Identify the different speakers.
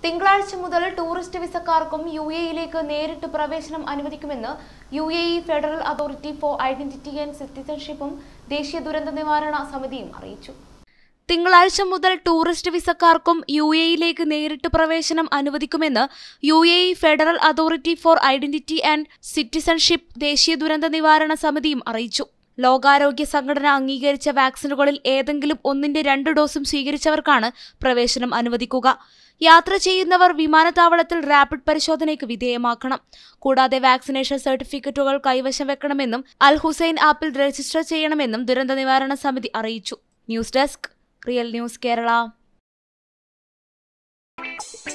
Speaker 1: തിങ്കളാഴ്ച മുതൽ tourist വിസക്കാർക്കും U എയിലേക്ക് നേരിട്ട് പ്രവേശനം അനുവദിക്കുമെന്ന് U A E federal authority for identity and സിറ്റിസൺഷിപ്പും ദേശീയ ദുരന്ത നിവാരണ സമിതിയും അറിയിച്ചു തിങ്കളാഴ്ച മുതൽ ടൂറിസ്റ്റ് വിസക്കാർക്കും യു എയിലേക്ക് നേരിട്ട് പ്രവേശനം അനുവദിക്കുമെന്ന് U A E federal authority for identity and സിറ്റിസൺഷിപ്പ് ദേശീയ ദുരന്ത നിവാരണ സമിതിയും അറിയിച്ചു ലോകാരോഗ്യ സംഘടന അംഗീകരിച്ച വാക്സിനുകളിൽ ഏതെങ്കിലും ഒന്നിന്റെ രണ്ട് ഡോസും സ്വീകരിച്ചവർക്കാണ് പ്രവേശനം അനുവദിക്കുക യാത്ര ചെയ്യുന്നവർ വിമാനത്താവളത്തിൽ റാപ്പിഡ് പരിശോധനയ്ക്ക് വിധേയമാക്കണം കൂടാതെ വാക്സിനേഷൻ സർട്ടിഫിക്കറ്റുകൾ കൈവശം വെക്കണമെന്നും അൽ ഹുസൈൻ ആപ്പിൽ രജിസ്റ്റർ ചെയ്യണമെന്നും ദുരന്ത നിവാരണ സമിതി അറിയിച്ചു news desk real news Kerala